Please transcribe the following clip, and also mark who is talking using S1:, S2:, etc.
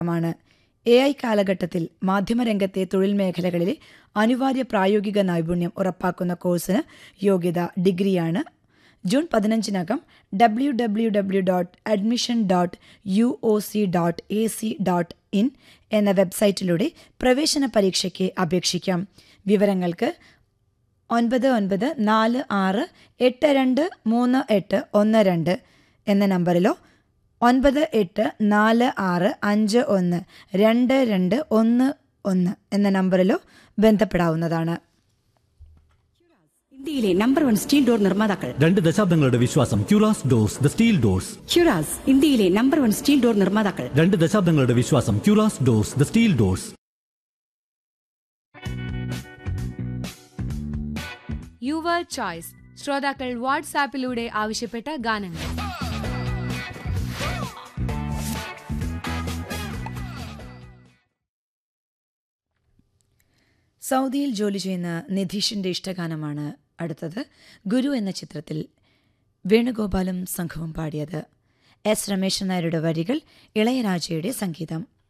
S1: മാണ് A I കാലഘട്ടത്തിൽ മാധ്യമരംഗത്തെ തൊഴിൽ മേഖലകളിലെ അനിവാര്യ പ്രായോഗിക നൈപുണ്യം ഉറപ്പാക്കുന്ന കോഴ്സിന് യോഗ്യത ഡിഗ്രിയാണ് ജൂൺ പതിനഞ്ചിനകം W W W dot admission dot U O C dot A C dot in എന്ന വെബ്സൈറ്റിലൂടെ പ്രവേശന പരീക്ഷയ്ക്ക് അപേക്ഷിക്കാം വിവരങ്ങൾക്ക് ഒൻപത് ഒൻപത് നാല് ആറ് എട്ട് രണ്ട് മൂന്ന് എട്ട് ഒന്ന് രണ്ട് എന്ന നമ്പറിലോ ഒൻപത് എട്ട് നാല് ആറ് അഞ്ച് ഒന്ന് രണ്ട് രണ്ട് ഒന്ന് ഒന്ന് എന്ന നമ്പറിലോ ബന്ധപ്പെടാവുന്നതാണ്
S2: ഇന്ത്യയിലെ നമ്പർ വൺ സ്റ്റീൽ ഡോർ നിർമ്മാതാക്കൾ
S3: രണ്ട് ദശാബ്ദങ്ങളുടെ വിശ്വാസം ക്യൂറാസ് ഡോർസ് ദ സ്റ്റീൽ ഡോർസ്
S2: ഹ്യുറാസ് ഇന്ത്യയിലെ നമ്പർ വൺ സ്റ്റീൽ ഡോർ നിർമ്മാതാക്കൾ
S3: രണ്ട് ദശാബ്ദങ്ങളുടെ വിശ്വാസം ക്യൂറാസ് doors the steel doors
S4: your choice ശ്രോതാക്കൾ വാട്സാപ്പിലൂടെ ആവശ്യപ്പെട്ട ഗാനങ്ങൾ
S1: സൗദിയിൽ ജോലി ചെയ്യുന്ന നിധീഷിന്റെ ഇഷ്ടഗാനമാണ് അടുത്തത് ഗുരു എന്ന ചിത്രത്തിൽ വേണുഗോപാലും സംഘവും പാടിയത് എസ് രമേശൻ നായരുടെ വരികൾ ഇളയരാജയുടെ സംഗീതം